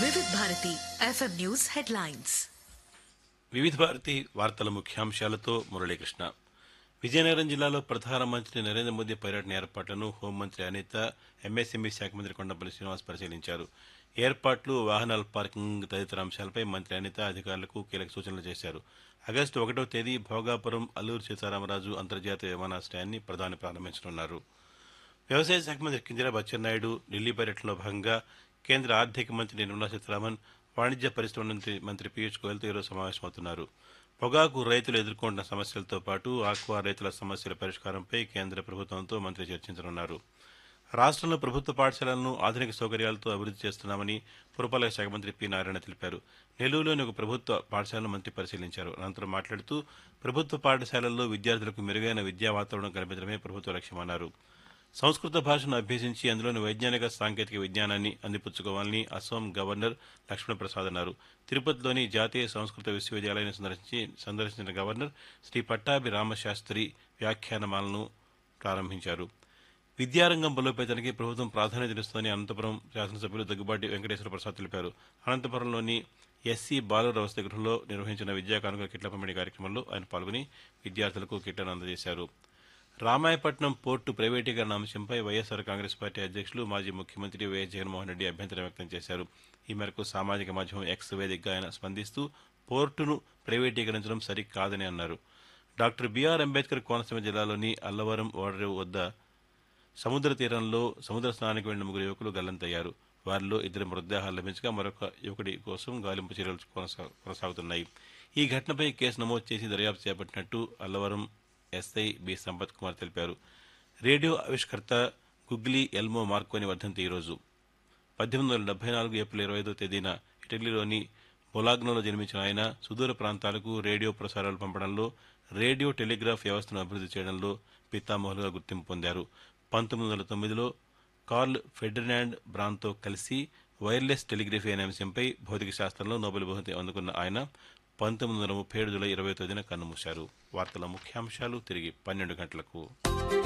వివిధ Bharati FM news headlines వివిధ భారతి వార్తల ముఖ్యాంశాలతో మురళీకృష్ణ విజయనగరం జిల్లాలో ప్రధానమంత్రి నరేంద్ర మోదీ పర్యటన ఏర్పాట్లను హోంమంత్రి అనిత ఎంఎస్ఎంఈ శాఖ మంత్రి కొండపల్లి శ్రీనివాస్ పరిశీలించారు ఏర్పాట్లు వాహనాల పార్కింగ్ తదితర అంశాలపై మంత్రి అనిత అధికారులకు కీలక సూచనలు చేశారు ఆగస్టు ఒకటో తేదీ భోగాపురం అల్లూరు సీతారామరాజు అంతర్జాతీయ విమానాశ్రయాన్ని ప్రధాని ప్రారంభించనున్నారు వ్యవసాయ శాఖ మంత్రి కింజరాబు అచ్చెన్నాయుడు ఢిల్లీ పర్యటనలో భాగంగా కేంద్ర ఆర్థిక మంత్రి నిర్మలా సీతారామన్ వాణిజ్య పరిశ్రమ మంత్రి మంత్రి పీయూష్ గోయల్తో ఈరోజు సమావేశమవుతున్నారు పొగాకు రైతులు ఎదుర్కొంటున్న సమస్యలతో పాటు ఆక్వా రైతుల సమస్యల పరిష్కారంపై కేంద్ర ప్రభుత్వంతో మంత్రి చర్చించనున్నారు రాష్ట్రంలో ప్రభుత్వ పాఠశాలలను ఆధునిక సౌకర్యాలతో అభివృద్ధి చేస్తున్నామని పురపాలక శాఖ మంత్రి పి నారాయణ తెలిపారు నెల్లూరులోని ఒక ప్రభుత్వ పాఠశాలను మంత్రి పరిశీలించారు అనంతరం మాట్లాడుతూ ప్రభుత్వ పాఠశాలల్లో విద్యార్థులకు మెరుగైన విద్యా వాతావరణం కల్పించడమే ప్రభుత్వ లక్ష్యమన్నారు సంస్కృత భాషను అభ్యసించి అందులోని వైజ్ఞానిక సాంకేతిక విజ్ఞానాన్ని అందిపుచ్చుకోవాలని అస్సాం గవర్నర్ లక్ష్మణ ప్రసాద్ అన్నారు తిరుపతిలోని జాతీయ సంస్కృత విశ్వవిద్యాలయాన్ని సందర్శించి సందర్శించిన గవర్నర్ శ్రీ పట్టాభి రామశాస్త్రి వ్యాఖ్యానమాలను ప్రారంభించారు విద్యారంగం బలోపేతానికి ప్రభుత్వం ప్రాధాన్యతనిస్తుందని అనంతపురం శాసనసభ్యులు దగ్గుబాటి వెంకటేశ్వర ప్రసాద్ తెలిపారు అనంతపురంలోని ఎస్సీ బాలుర వసతి గృహంలో నిర్వహించిన విద్యా కానుక కిట్ల పంపిణీ కార్యక్రమంలో ఆయన పాల్గొని విద్యార్థులకు కిట్లను అందజేశారు రామాయపట్నం పోర్టు ప్రైవేటీకరణ అంశంపై వైఎస్ఆర్ కాంగ్రెస్ పార్టీ అధ్యక్షులు మాజీ ముఖ్యమంత్రి వైఎస్ జగన్మోహన్ రెడ్డి అభ్యంతరం వ్యక్తం చేశారు ఈ మేరకు సామాజిక మాధ్యమం ఎక్స్ వేదికగా ఆయన స్పందిస్తూ పోర్టును ప్రైవేటీకరించడం సరికాదని అన్నారు డాక్టర్ బిఆర్ అంబేద్కర్ కోనసీమ జిల్లాలోని అల్లవరం ఓడరేవు వద్ద సముద్ర తీరంలో సముద్ర స్నానానికి వెళ్లిన ముగ్గురు యువకులు గల్లంతయ్యారు వారిలో ఇద్దరు మృతదేహాలు లభించగా మరొక యువకుడి కోసం గాలింపు చర్యలు కొనసా- కొనసాగుతున్నాయి ఈ ఘటనపై కేసు నమోదు చేసి దర్యాప్తు చేపట్టినట్టు అల్లవరం ఎస్ఐ బి సంపత్ కుమార్ తెలిపారు రేడియో ఆవిష్కర్త గుగ్లీ ఎల్మో మార్కోని వర్ధంతి ఈరోజు పద్దెనిమిది వందల డెబ్బై నాలుగు ఏప్రిల్ ఇరవై ఐదో తేదీన ఇటలీలోని బొలాగ్నోలో జన్మించిన ఆయన సుదూర ప్రాంతాలకు రేడియో ప్రసారాలు పంపడంలో రేడియో టెలిగ్రాఫ్ వ్యవస్థను అభివృద్ధి చేయడంలో పితామహులుగా గుర్తింపు పొందారు పంతొమ్మిది వందల తొమ్మిదిలో కార్ల్ ఫెడర్నాండ్ బ్రాన్తో కలిసి వైర్లెస్ టెలిగ్రఫీ అనే అంశంపై భౌతిక శాస్త్రంలో నోబెల్ బహుమతి అందుకున్న ఆయన పంతొమ్మిది వందల ముప్పై ఏడు జూలై ఇరవై తేదీన కన్నుమూశారు వార్తల ముఖ్యాంశాలు తిరిగి పన్నెండు గంటలకు